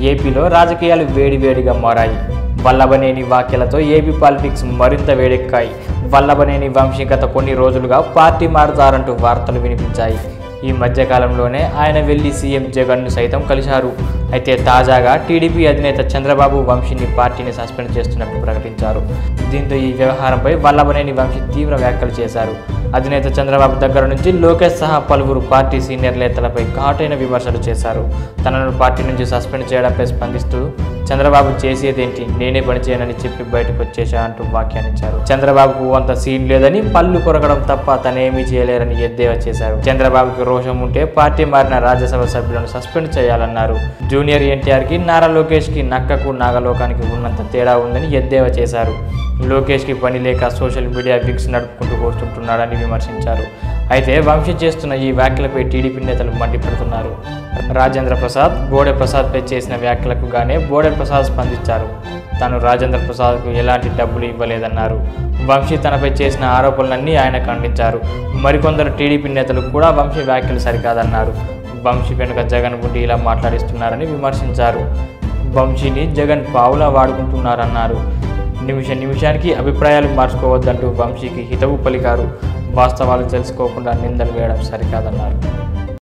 ఏపీలో రాజకీయాలు వేడివేడిగా మారాయి వల్లభనేని వ్యాఖ్యలతో ఏపీ పాలిటిక్స్ మరింత వేడెక్కాయి వల్లభనేని వంశీ గత కొన్ని రోజులుగా పార్టీ మారుతారంటూ వార్తలు వినిపించాయి ఈ మధ్యకాలంలోనే ఆయన వెళ్లి సీఎం జగన్ను సైతం కలిశారు అయితే తాజాగా టీడీపీ అధినేత చంద్రబాబు వంశీని పార్టీని సస్పెండ్ చేస్తున్నట్టు ప్రకటించారు దీంతో ఈ వ్యవహారంపై వల్లభనేని వంశీ తీవ్ర వ్యాఖ్యలు చేశారు అధినేత చంద్రబాబు దగ్గర నుంచి లోకేష్ సహా పలువురు పార్టీ సీనియర్ నేతలపై ఘాటైన విమర్శలు చేశారు తనను పార్టీ నుంచి సస్పెండ్ చేయడంపై స్పందిస్తూ చంద్రబాబు చేసేదేంటి నేనే పని చేయనని చెప్పి బయటకు వచ్చేశా అంటూ వ్యాఖ్యానించారు చంద్రబాబుకు అంత సీన్ లేదని పళ్ళు కొరకడం తప్ప తనేమీ చేయలేరని ఎద్దేవా చేశారు చంద్రబాబుకి రోషం ఉంటే పార్టీ మారిన రాజ్యసభ సభ్యులను సస్పెండ్ చేయాలన్నారు జూనియర్ ఎన్టీఆర్కి నారా లోకేష్కి నక్కకు నాగలోకానికి ఉన్నంత తేడా ఉందని ఎద్దేవా చేశారు లోకేష్కి పని లేక సోషల్ మీడియా విక్స్ నడుపుకుంటూ కూర్చుంటున్నాడని విమర్శించారు అయితే వంశీ చేస్తున్న ఈ వ్యాఖ్యలపై టీడీపీ నేతలు మండిపడుతున్నారు రాజేంద్ర ప్రసాద్ బోడే ప్రసాద్పై చేసిన వ్యాఖ్యలకు గానే బోడే ప్రసాద్ స్పందించారు తాను రాజేంద్ర ప్రసాద్కు ఎలాంటి డబ్బులు ఇవ్వలేదన్నారు వంశీ తనపై చేసిన ఆరోపణలన్నీ ఆయన ఖండించారు మరికొందరు టీడీపీ నేతలు కూడా వంశీ వ్యాఖ్యలు సరికాదన్నారు వంశీ వెనుక జగన్ ఉండి ఇలా మాట్లాడిస్తున్నారని విమర్శించారు వంశీని జగన్ పావులా వాడుకుంటున్నారన్నారు నిమిష నిమిషానికి అభిప్రాయాలు మార్చుకోవద్దంటూ వంశీకి హితవు పలికారు వాస్తవాలు తెలుసుకోకుండా నిందలు వేయడం సరికాదన్నారు